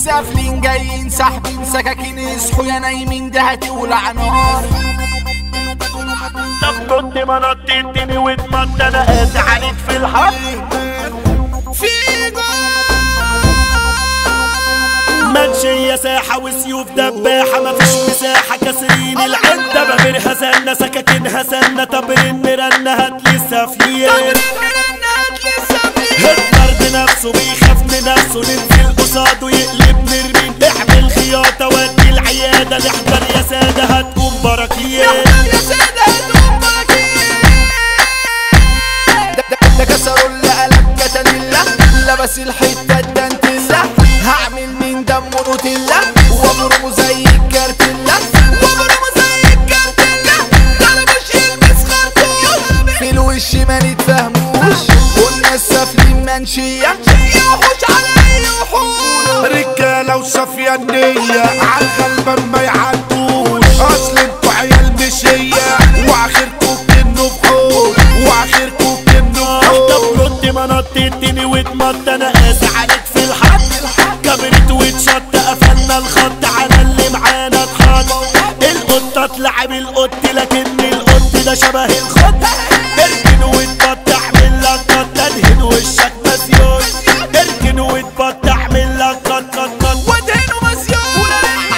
سافلين جايين ساحبين سكاكين اصحوا يا نايمين ده هتولع نار طب كنت ما نطيتني واتمنى انا قاسي عليك في الحق في منشية ساحة وسيوف دباحة مفيش مساحة كاسرين العدة بغيرها سنة سكاكينها سنة طب رن رنة هاتلي السفير هتلر بنفسه بيخاف من نفسه ننزل قصاده يقلب نرمين اعمل خياطة ودي العيادة نحضر يا سادة هتقوم براكين ده كسروا اللي قلب كتانيلا لبس الحته الدانتيلا هعمل من دمه نوتيلا وابرمه زي الكارتيلا وابرمه زي الكارتيلا ده انا مش يلبس خرطوش في الوش ما نتفهموش والناس سافلين منشيه يوحوش على اي وحوش رجالة وصافية النية عالغلبان ما يعدوش اصل انتوا عيال مشية واخركوا كنوا بحوش واخركوا كنوا طب بحوش كنت ما نطيتني واتمط انا قاسي عليك في الحق كبرت واتشط قفلنا الخط على اللي معانا اتحط القطة تلعب القط لكن القط ده شبه الخط اركن واتبط اعمل لك قط ادهن وشك مسيون اركن واتبط اعمل لك قط قط قط ودهنه مسيون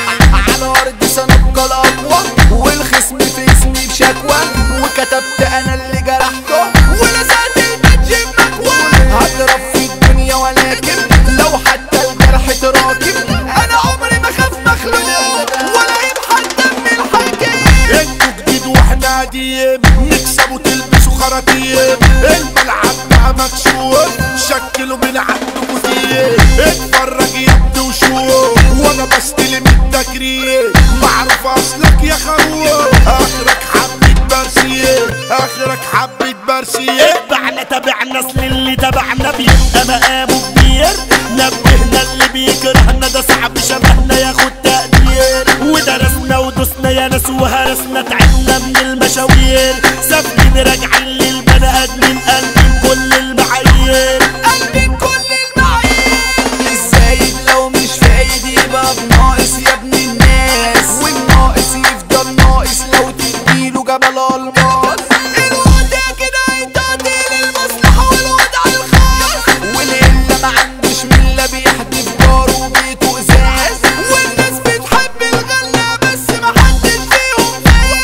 على ارض سنبقى الاقوى والخصم في اسمي بشكوى وكتبت انا اللي جرحته ولزقت الماتش بمكوى هضرب في الدنيا ولكن لو حتى الجرح تراكم انا عمري ما خاف مخلوق ولا يبحث دم الحكيم انتوا جديد واحنا قديم نكسبوا تلبسوا خراطيم الملعب بقى مكشوف شكلوا من عندكوا دي اتفرج يا ابني وشوف وانا بستلم التكريم معروف اصلك يا خروف اخرك حبة برسيم اخرك حبة برسيم اتبعنا تبعنا اصل اللي تبعنا بيبقى مقامه كبير نبهنا اللي بيكرهنا ده صعب شبهنا ياخد تقدير ودرسنا ودوسنا يا ناس وهرسنا تعبنا من المشاوير سافلين راجعين للبني ادمين قلبين كل المعايير قلبي كل المعايير الزايد لو مش فايد يبقى بناقص يا ابن الناس والناقص يفضل ناقص لو تديله جبل الماس الوضع كده هيتعدي للمصلحة والوضع الخاص واللي ما عندوش ملة بيحدف جاره وبيته ازاز والناس بتحب الغلة بس ما حدش فيهم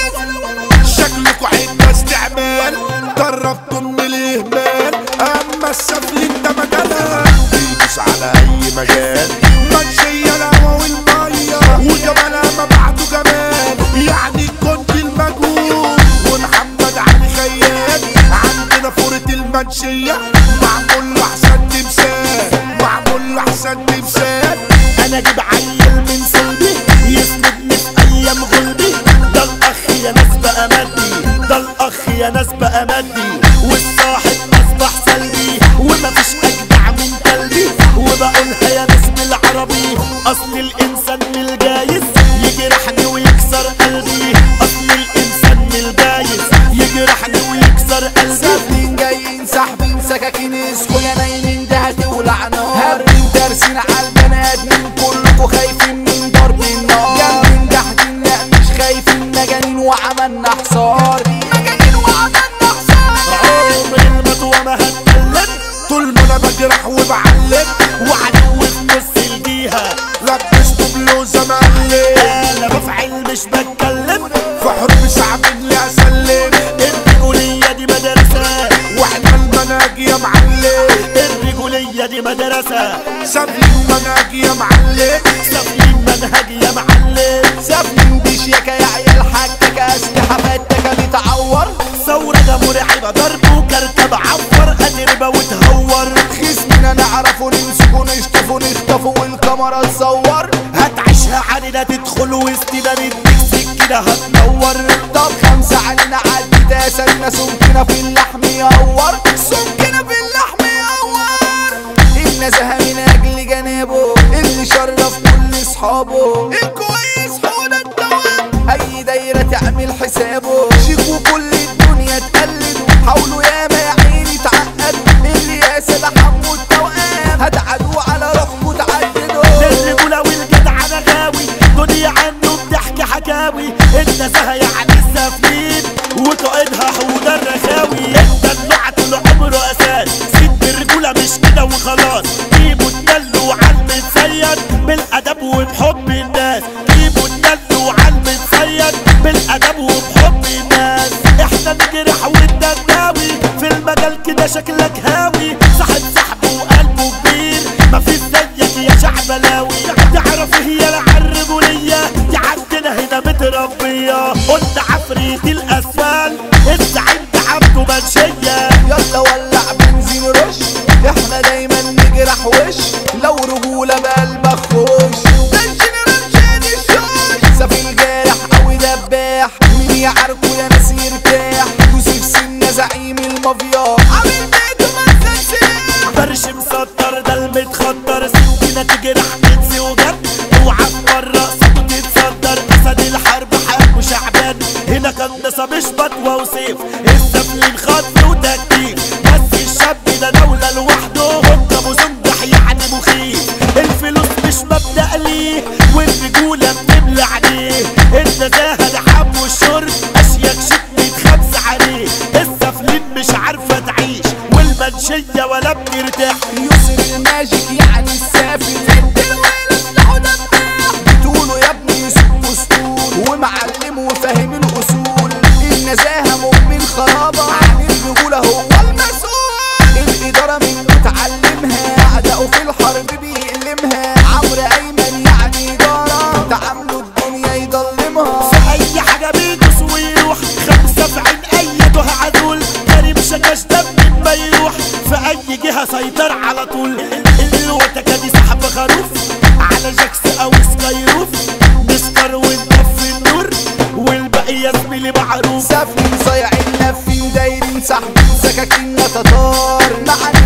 فاز شكلكوا عدة استعمال دربتوا من الاهمال اما السفلين ده مجالها بيدوس على اي مجال منشية الهوا والمية وجمالها ما بعده جمال يعني كنت المجهول ومحمد علي خيال عندنا فورة المنشية معمول له احسن تمثال معمول له احسن تمثال انا اجيب عيل من صلبي يسندني في ايام غلبي ده الاخ يا ناس بقى مادي ده الاخ يا ناس بقى مادي والصاحب اصبح سلبي ومفيش اجدع من قلبي وبقولها يا ناس بالعربي اصل الانسان من الجايز يجرحني ويكسر قلبي اصل الانسان من الجايز يجرحني ويكسر قلبي سافلين جايين ساحبين سكاكين اصحوا يا نايمين ده هتولع نار هابين دارسين على البني ادمين كلكوا خايفين من ضرب النار جنبين جاحدين لا مش خايفين مجانين وعملنا حصار مجانين وعملنا حصار عمر المطوة ما هتكلم طول ما انا بجرح وبعلم وعدو في نص الجيهة لبسته بلوزة مقلب انا بفعل مش بتكلم في حروب صعب اني اسلم الرجولية دي مدرسة واحنا المناجي يا معلم الرجولية دي مدرسة سابلي المناجي يا معلم سافلين منهج يا معلم سافلين بشياكة يا عيال حكاكة اسلحة فتكة بتعور ثورة ده مرعبة ضرب وكركب عفر أتربة وتهور خصمنا نعرفه نمسكه نشطفه نخطفه والكاميرا تصور هتعيشها علينا تدخل وسطنا نديك سكينة هتنور طب خمسة علينا عدي تاسلنا سمكنا في اللحم يعور سمكنا في اللحم يعور النزهة من أجل جنابه اللي شرف كل أصحابه الكويس حول الدوام أي دايرة تعمل حسابه شيكوا كل الدنيا تقلدوا حاولوا ياما يا عيني تعقدوا اللي يا سيدة حمو التوأم هتعدوا على روحكوا تعددوا الرجولة جيبوا الدلو عالمتصيد بالادب وبحب الناس جيبوا الدلو عالمتصيد بالادب وبحب الناس احنا نجرح والدناوي في المجال كده شكلك هاوي صاحب صاحبه وقلبه كبير مفيش زيك يا شعبلاوي تعرف هي العرجولية دي عندنا هنا متربية قلنا عفريت الاسفل الزعيم ده عبده منشية يلا ولع بنزين رش احنا دايما نجرح وش لو رجولة بقلبك خش ده الجنرال شادي الشوش سفيل جارح قوي دباح مين يعاركه يا ناس يرتاح يوسف سنة زعيم المافيا عامل بيته مسلسل فرش مسطر ده المتخطر سكينة تجرح تنسي وجد اوعى في مرة صوته تتصدر اسد الحرب حق شعبان هنا كان نسا مش بطوة وسيف السفلين خطف وتكتيك بس الشاب ده دولة لوحده هوب ابو سندح يعني مخيف الفلوس مش مبدأ ليه والرجولة بتملى عليه النزاهة ده حب والشرب اشياك شيك متخبز عليه السفلين مش عارفة تعيش والمنشية ولا بترتاح يوسف الماجيك يعني السافل الويل اسلحه دباح بتقولوا يا ابني يوسف اسطول ومعلم وفاهم الاصول النزاهه مؤمن خرابه عن الرجوله هو المسؤول الاداره من متعلمها اعدائه في الحرب بيقلمها عمرو ايمن يعني اداره تعامله الدنيا يضلمها في اي حاجة بيدوس ويروح خمسة في عين اي جهة عدول كريم شكاش دم ما يروح في اي جهة سيطر على طول الوتكة دي سحب خروف على جاكس او سكايروف نسكر ونطفي النور والباقي يا زميلي معروف سافين صايعين لافين دايرين سحبين سكاكين تتار مع